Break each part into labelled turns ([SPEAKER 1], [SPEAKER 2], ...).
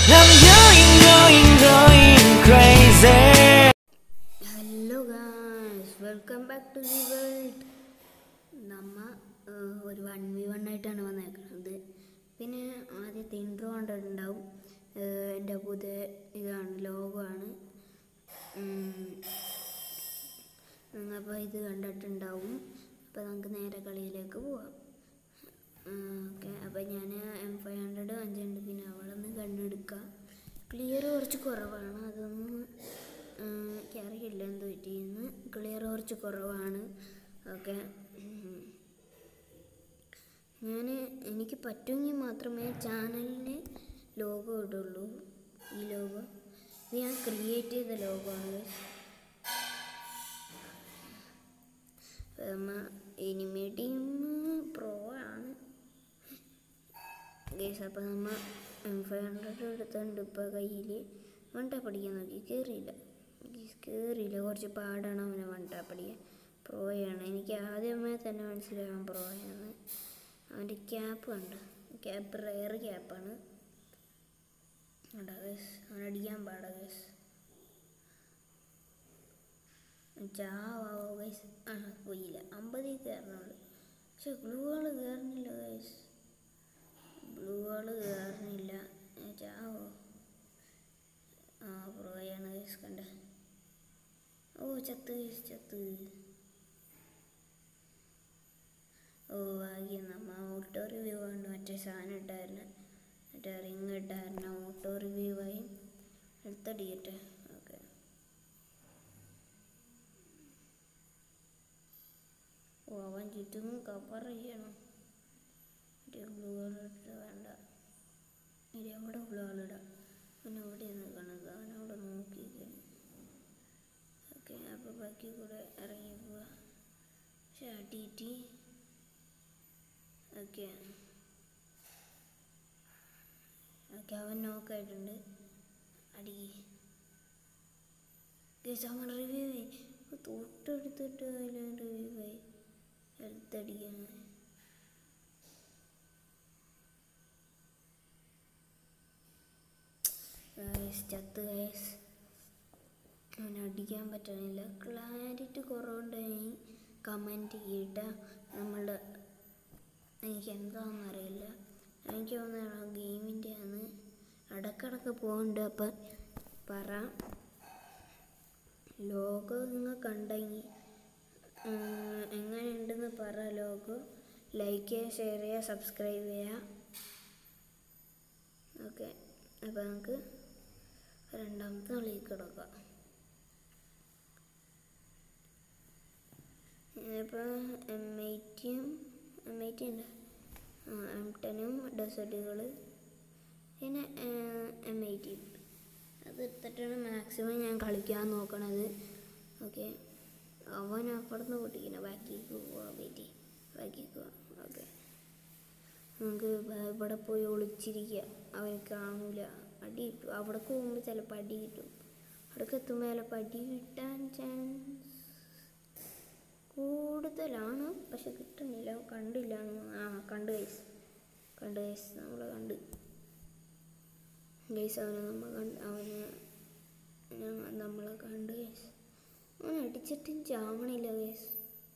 [SPEAKER 1] I'm going, going, going crazy.
[SPEAKER 2] Hello guys welcome back to the world നമ്മ ഏഹ്, ഒരു one V one ആയിട്ടാണ് വന്നേക്കുന്നത് പിന്നെ ആദ്യത്തെ ഇൻട്രോ കണ്ടിട്ടുണ്ടാവും ഏഹ്, എൻ്റെ പുതിയ ഇതാണ് ലോഗോ ആണ് നിങ്ങപ്പോൾ ഇത് കണ്ടിട്ടുണ്ടാവും അപ്പോൾ നമുക്ക് നേരെ കളിയിലേക്ക് പോവാം ഓക്കെ അപ്പോൾ ഞാൻ എം ഫൈവ് ഹൺഡ്രഡ് അഞ്ചുണ്ട് പിന്നെ അവിടെ നിന്ന് കണ്ടെടുക്കുക ക്ലിയർ കുറച്ച് കുറവാണ് അതൊന്നും എനിക്കറിയില്ല എന്ത് പറ്റിയെന്ന് ക്ലിയർ കുറച്ച് കുറവാണ് ഓക്കെ ഞാൻ എനിക്ക് പറ്റുമെങ്കിൽ മാത്രമേ ചാനലിന് ലോഗോ ഇടുള്ളൂ ഈ ലോഗോ ഇത് ഞാൻ ക്രിയേറ്റ് ചെയ്ത ലോഗോ ആണ് നമ്മ എനിമി ടീം പ്രോ ആണ് ഗേസ് അപ്പോൾ നമ്മൾ എം ഫൈവ് ഹൺഡ്രഡ് എടുത്തുണ്ട് ഇപ്പോൾ കയ്യിൽ വൺ ടാപ്പ് അടിക്കാൻ നോക്കി കയറിയില്ല കയറിയില്ല കുറച്ച് പാടാണ് അവനെ വൺ ടാപ്പ് അടിക്കാൻ പ്രോയാണ് എനിക്ക് ആദ്യമേ തന്നെ മനസ്സിലാവാൻ പ്രോയാണ് അവൻ്റെ ക്യാപ്പ് ഉണ്ട് ക്യാപ്പ് റെയർ ക്യാപ്പാണ് കണ്ടോ ഗേസ് അവനടിക്കാൻ പാടാ ഗേസ് ചാവോ ഗൈസ് ആ പോയില്ല അമ്പതിൽ കയറണുള്ളൂ പക്ഷെ ഗ്ലൂ ആള് കയറുന്നില്ല ഗൈസ് ബ്ലൂ ആള് കയറുന്നില്ല ഏ, ചാവോ ആ പ്രോയാണ് ഗൈസ് കണ്ട ഓ ചത്ത് ഗൈസ് ചത്ത് ഓ ഭാഗ്യം നമ്മ ഓട്ടോ റിവ്യൂ കൊണ്ട് മറ്റേ സാധനം ഇട്ടായിരുന്നു മറ്റേ റിങ് ഇട്ടായിരുന്നു ഓട്ടോ റിവ്യൂ ആയി എടുത്തടിക്കട്ടെ ഓക്കെ ഓ അവൻ ചുറ്റും കവർ ചെയ്യണം മറ്റേ ഗ്ലൂ ഇട്ട് വേണ്ട ഇനി എവിടെ ഗ്ലൂ ഇടാം അവൻ അവിടെ നിൽക്കണത് അവൻ അവിടെ നോക്കിയിരിക്കണം ഓക്കെ അപ്പോൾ ബാക്കി കൂടെ ഇറങ്ങി പോവാ ചാട്ടിയിട്ട് ഓക്കെ ഓക്കെ അവൻ നോക്കായിട്ടുണ്ട് അടി ഗൈസ് അവൻ റിവ്യൂ ആയി തൊട്ടെടുത്തിട്ട് അതിൽ റിവ്യൂ ആയി ഹെൽത്ത് അടിക്കാണ് ഗൈസ് ചത്ത് ഗൈസ് അവനെ അടിക്കാൻ പറ്റണില്ല ക്ലാരിറ്റി കുറവുണ്ടായി കമൻറ്റ് ചെയ്തിട്ട നമ്മളുടെ എനിക്ക് എന്താണെന്ന് അറിയില്ല എനിക്ക് തോന്നുന്നു ഗെയിമിൻ്റെ ആണ് ഇടക്കിടക്ക് പോകുന്നുണ്ട് അപ്പം പറ ലോഗോ നിങ്ങൾ കണ്ടെങ്കിൽ എങ്ങനെയുണ്ടെന്ന് പറ ലോഗോ ലൈക്ക് ചെയ്യുക ഷെയർ ചെയ്യുക സബ്സ്ക്രൈബ് ചെയ്യുക ഓക്കെ അപ്പോൾ നമുക്ക് രണ്ടാമത്തെ കളിയിൽ കിടക്കാം ഇപ്പോൾ എം എയ്റ്റിയും എം എയ്റ്റി ഉണ്ട് എം ടെനും ഡെസേർട്ടുകൾ പിന്നെ എം എയ്റ്റി അത് എടുത്തിട്ടാണ് മാക്സിമം ഞാൻ കളിക്കാൻ നോക്കണത് ഓക്കെ അവൻ അപ്പുറത്ത് പൊട്ടിക്കണം ബാക്കിലേക്ക് പോവാൻ പറ്റി ബാക്കിലേക്ക് പോവാം ഓക്കെ നമുക്ക് ബ- ഇവിടെ പോയി ഒളിച്ചിരിക്കുക അവനെ കാണൂല അടി കിട്ടും അവിടെ പോകുമ്പോൾ ചിലപ്പോൾ അടി കിട്ടും അവിടേക്ക് എത്തുമ്പോൾ ചിലപ്പോൾ അടി കിട്ടാൻ ചാൻസ് കൂടുതലാണ് പക്ഷെ കിട്ടുന്നില്ല കണ്ടില്ല എന്ന് ആ കണ്ട് ഗൈസ് കണ്ട് ഗൈസ് നമ്മൾ കണ്ട് ഗൈസ് അവനെ നമ്മൾ കണ്ട് അവന് ഞങ്ങൾ നമ്മളെ കണ്ട് ഗൈസ് അവൻ അടിച്ചിട്ടും ചാവണില്ല ഗൈസ്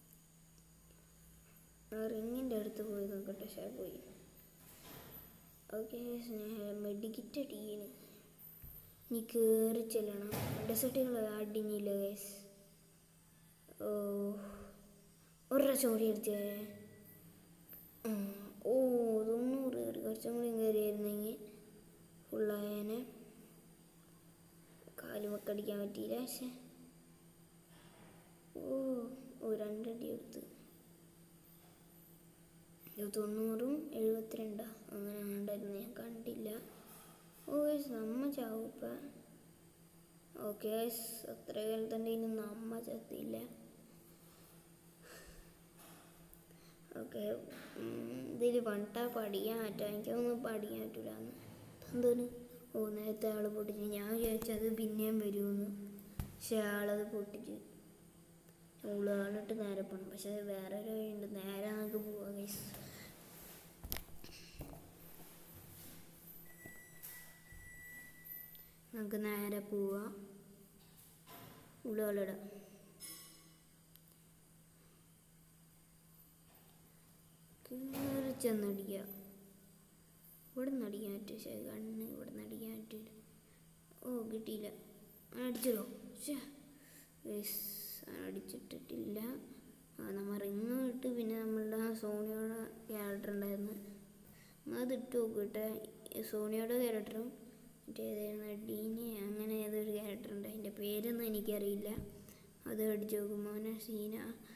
[SPEAKER 2] റിങ്ങിൻ്റെ അടുത്ത് പോയി നോക്കട്ടെ പക്ഷേ പോയി ഓക്കെ മെഡിക്കിറ്റ് അടിക്കണ് നീ കയറി ചെല്ലണം ഡെസേർട്ടുകൾ അടിഞ്ഞില്ല ഗൈസ് ഓ ഒരു പ്രാവശ്യം കൂടി അടിച്ചേ ഉം. ഓ തൊണ്ണൂറ് കയറി കുറച്ചും കൂടി കയറിയായിരുന്നെങ്കിൽ ഫുള്ളായനെ കാലുമൊക്കെ അടിക്കാൻ പറ്റിയില്ല പക്ഷേ ഓ ഓ രണ്ടടി എടുത്ത് ഇത് തൊണ്ണൂറും എഴുപത്തിരണ്ടാ അങ്ങനെ ഉണ്ടായിരുന്നു ഞാൻ കണ്ടില്ല ഓ ഗൈസ് നമ്മ ചാവുപ്പ ഓക്കെ ഗൈസ് അത്ര കാലത്തൻ്റെ ഇനി നമ്മ ചത്തില്ല ഓക്കെ ഇതിൽ വണ്ടാ പഠിക്കാൻ പറ്റുക എനിക്കൊന്നും പഠിക്കാൻ പറ്റില്ല എന്തോന്ന് ഓ നേരത്തെ ആൾ പൊട്ടിച്ച് ഞാൻ വിചാരിച്ചത് പിന്നെയും വരുമെന്ന് പക്ഷെ ആളത് പൊട്ടിച്ച് ഉള്ളാളിട്ട് നേരെ പോകണം പക്ഷെ വേറെ ഒരു വഴിയുണ്ട് നേരെ നമുക്ക് പോവാം ഗൈസ് നമുക്ക് നേരെ പോവാം ഉള്ളുകളിടാം കയറി ചെന്നടിക്കുക ഇവിടെ നിന്ന് അടിക്കാൻ പറ്റും പക്ഷേ കണ്ണ് ഇവിടെ നിന്ന് അടിക്കാൻ പറ്റില്ല ഓ കിട്ടിയില്ല അടിച്ചല്ലോ ശ്ശേ. Guys, അടിച്ചിട്ടിട്ടില്ല ആ, നമ്മ റിങ് ഇട്ട് പിന്നെ നമ്മളുടെ ആ സോണിയുടെ ക്യാരക്ടർ ഉണ്ടായിരുന്നു അത് ഇട്ട് നോക്കിട്ടെ സോണിയുടെ ക്യാരക്ടറും മറ്റേ ഏതായിരുന്നു ഡീനി അങ്ങനെ ഏതൊരു ക്യാരക്ടർ ഉണ്ട് അതിൻ്റെ പേരൊന്നും എനിക്കറിയില്ല അത് അടിച്ച് നോക്കുമ്പോൾ അവനെ സീന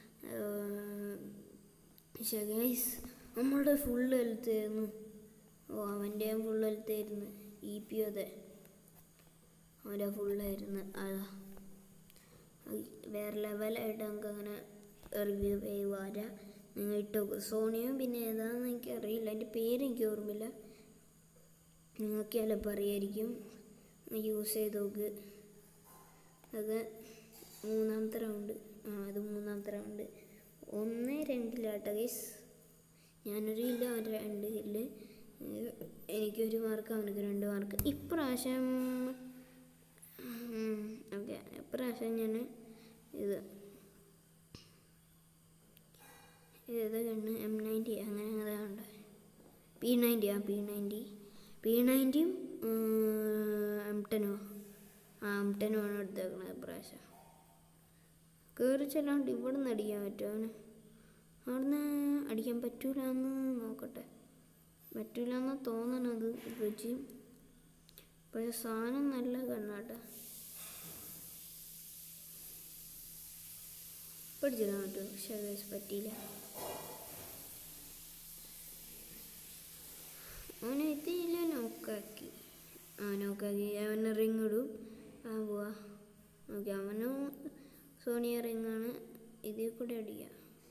[SPEAKER 2] പക്ഷേ ഗൈസ് നമ്മളുടെ ഫുൾ ഹെൽത്ത് ആയിരുന്നു ഓ അവൻ്റെ ഫുൾ ഹെൽത്ത് ആയിരുന്നു ഇ പി അതെ അവൻ്റെ ഫുള്ളായിരുന്നു അതാ അത് വേറെ ലെവലായിട്ട് നമുക്ക് അങ്ങനെ റിവ്യൂ വരാം നിങ്ങൾ ഇട്ട് നോക്കുക സോണിയും പിന്നെ ഏതാണെന്ന് എനിക്ക് അറിയില്ല എൻ്റെ പേര് എനിക്ക് ഓർമ്മയില്ല നിങ്ങൾക്ക് ചിലപ്പോൾ അറിയായിരിക്കും യൂസ് ചെയ്ത് നോക്ക് അത് മൂന്നാമത്തെ റൗണ്ട് ആ അത് മൂന്നാമത്തെ റൗണ്ട് ഒന്ന് രണ്ടിലാട്ടോ ഗൈസ് ഞാനൊരു ഇല്ല അവൻ രണ്ട് ഇല്ല എനിക്കൊരു മാർക്ക് അവനക്ക് രണ്ട് മാർക്ക് ഇപ്രാവശ്യം ഓക്കെ ഇപ്രാവശ്യം ഞാൻ ഇത് ഏത് കണ്ണ് എം നയൻറ്റി അങ്ങനെ ഏതാണ്ട് പി നയൻറ്റി ആ പി നയൻറ്റി പി നയൻറ്റിയും എം ടെനോ ആ എം ടെനോ ആണ് എടുത്തേക്കണത് ഇപ്രാവശ്യം കയറി ചെല്ലാണ്ട് ഇവിടെ നിന്ന് അടിക്കാൻ പറ്റുമോ അവന് അവിടുന്ന് അടിക്കാൻ പറ്റൂല എന്ന് നോക്കട്ടെ പറ്റൂല എന്ന് തോന്നണത് രുചി പക്ഷെ സാധനം നല്ല കണ്ണാട്ടാ പഠിച്ചിടാൻ പറ്റുമോ പക്ഷേ guys പറ്റിയില്ല അവനെ എത്തിയില്ല നോക്കാക്കി ആ നോക്കാക്കി അവന് റിങ് ഇടും ആ പോവാ ഓക്കെ അവനും സോണിയ റിങ്ങാണ് ഇതിൽ കൂടെ അടിക്കുക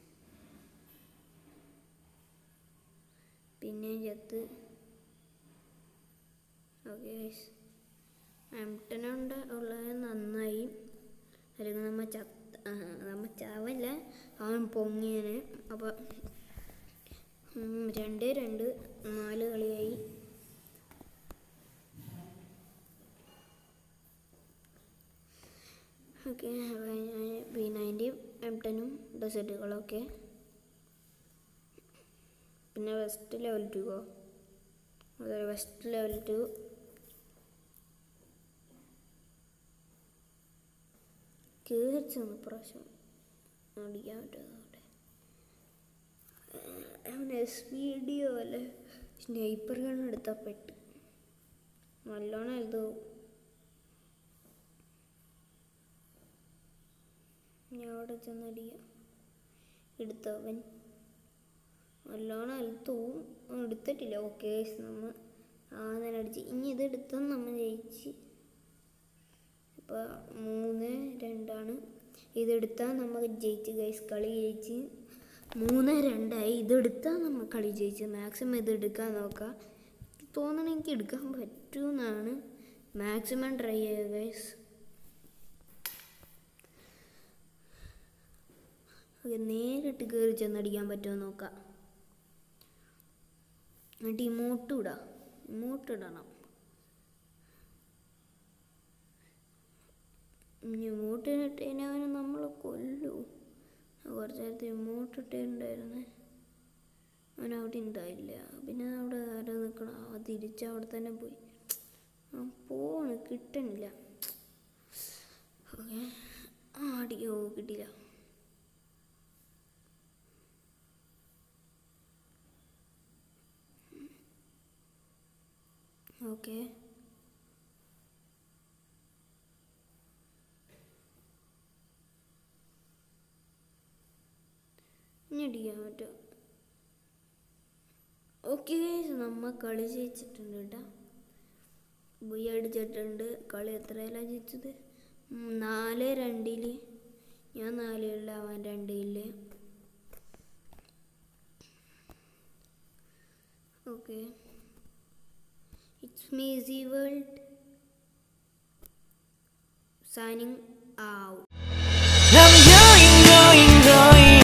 [SPEAKER 2] പിന്നെ ചത്ത് ഓക്കെ ആംപ്ടനുണ്ട് ഉള്ളത് നന്നായി അല്ലെങ്കിൽ നമ്മ ചത്ത ആ, നമ്മ ചാവല്ല അവൻ പൊങ്ങിയന് അപ്പോൾ രണ്ട് രണ്ട് നാല് കളിയായി ഓക്കെ ബി നയൻറ്റിയും എം ടെനും ഡെസേർട്ടുകളൊക്കെ പിന്നെ വെസ്റ്റ് ലെവൽ ടുവോ അതെ വെസ്റ്റ് ലെവൽ ടു കയറിച്ചെന്ന് പ്രാവശ്യം അടിക്കാൻ പറ്റാതെ അവൻ എസ് പി ഡിയോ അല്ലേ സ്നൈപ്പർ ഗൺ എടുത്താൽ പെട്ട് നല്ലോണം എഴുതോ ഞാൻ അവിടെ ചെന്നടിക്കാം എടുത്തവൻ നല്ലോണം എഴുത്തവും എടുത്തിട്ടില്ല ഓക്കെ നമ്മൾ ആ നേരം അടിച്ച് ഇനി ഇത് എടുത്താൽ നമ്മൾ ജയിച്ച് ഇപ്പോൾ മൂന്ന് രണ്ടാണ് ഇതെടുത്താൽ നമ്മൾ ജയിച്ച് ഗൈസ് കളി ജയിച്ച് മൂന്ന് രണ്ടായി ഇതെടുത്താൽ നമ്മൾ കളി ജയിച്ച് മാക്സിമം ഇത് എടുക്കാൻ നോക്കാം തോന്നണം എനിക്ക് എടുക്കാൻ പറ്റുമെന്നാണ് മാക്സിമം ട്രൈ ചെയ്യുക ഗൈസ് ഓക്കെ നേരിട്ട് കയറി ചെന്നടിക്കാൻ പറ്റുമോ നോക്കാം എന്നിട്ട് ഇമോട്ട് ഇടാം ഇമോട്ട് ഇടണം ഇമോട്ട് ഇട്ടതിനവന് നമ്മളെ കൊല്ലൂ കുറച്ച് നേരത്തെ ഇമോട്ട് ഇട്ടുണ്ടായിരുന്നേ അവൻ അവിടെ ഉണ്ടായില്ല പിന്നെ അവിടെ ആരോ നിൽക്കണം ആ തിരിച്ച് അവിടെ തന്നെ പോയി ആ പോണ് കിട്ടണില്ല ഓക്കെ ആ അടിയോ കിട്ടിയില്ല ഓക്കെ ഇനി അടിക്കാൻ പറ്റുമോ ഓക്കെ നമ്മ കളി ജയിച്ചിട്ടുണ്ട് കേട്ടോ ബുയി അടിച്ചിട്ടുണ്ട് കളി എത്രയിലാണ് ജയിച്ചത് ഉം, നാല് രണ്ടില് ഞാൻ നാലില്ല അവൻ രണ്ടില് ഓക്കെ ഇറ്റ്സ് മീസി വേൾഡ് signing out